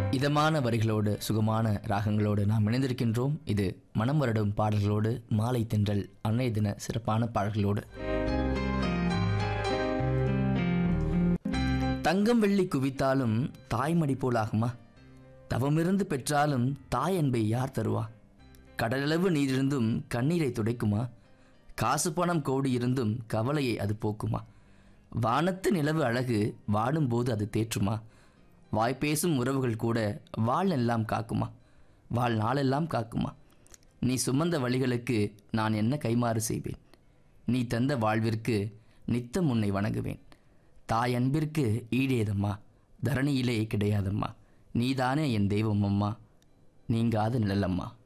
இதமான வரிகளோடு சுகமான ராகங்களோடு நாம் இணைந்திருக்கின்றோம் இது மனம் வருடும் பாடல்களோடு மாலை தென்றல் அன்னைய தின சிறப்பான பாடல்களோடு தங்கம் வெள்ளி குவித்தாலும் தாய்மடி போலாகுமா தவமிருந்து பெற்றாலும் தாய் அன்பை யார் தருவா கடலளவு நீரிருந்தும் கண்ணீரை துடைக்குமா காசு பணம் கோடி இருந்தும் கவலையை அது போக்குமா வானத்து நிலவு அழகு வாடும்போது அது தேற்றுமா வாய்ப்பேசும் உறவுகள் கூட வாழ்நெல்லாம் காக்குமா வாழ் நாளெல்லாம் காக்குமா நீ சுமந்த வழிகளுக்கு நான் என்ன கைமாறு செய்வேன் நீ தந்த வாழ்விற்கு நித்தம் உன்னை வணங்குவேன் தாய் அன்பிற்கு ஈடேதம்மா தரணியிலே கிடையாதம்மா நீதானே என் தெய்வம் அம்மா நீங்காத நிழலம்மா